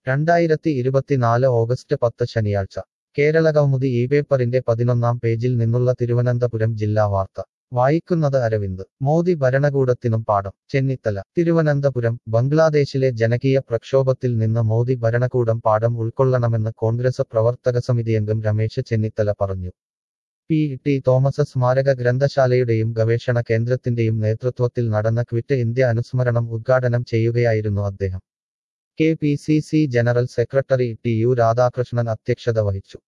രണ്ടായിരത്തി ഇരുപത്തിനാല് ഓഗസ്റ്റ് പത്ത് ശനിയാഴ്ച കേരള കൗമുദി ഈ പേപ്പറിന്റെ പതിനൊന്നാം പേജിൽ നിന്നുള്ള തിരുവനന്തപുരം ജില്ലാ വാർത്ത വായിക്കുന്നത് അരവിന്ദ് മോദി ഭരണകൂടത്തിനും പാഠം ചെന്നിത്തല തിരുവനന്തപുരം ബംഗ്ലാദേശിലെ ജനകീയ പ്രക്ഷോഭത്തിൽ നിന്ന് മോദി ഭരണകൂടം പാഠം ഉൾക്കൊള്ളണമെന്ന് കോൺഗ്രസ് പ്രവർത്തക സമിതിയംഗം രമേശ് ചെന്നിത്തല പറഞ്ഞു പി ടി തോമസ് സ്മാരക ഗ്രന്ഥശാലയുടെയും ഗവേഷണ കേന്ദ്രത്തിന്റെയും നേതൃത്വത്തിൽ നടന്ന ക്വിറ്റ് ഇന്ത്യ അനുസ്മരണം ഉദ്ഘാടനം ചെയ്യുകയായിരുന്നു അദ്ദേഹം K P C C general secretary T U Radhakrishnan അധ്യക്ഷത വഹിച്ചു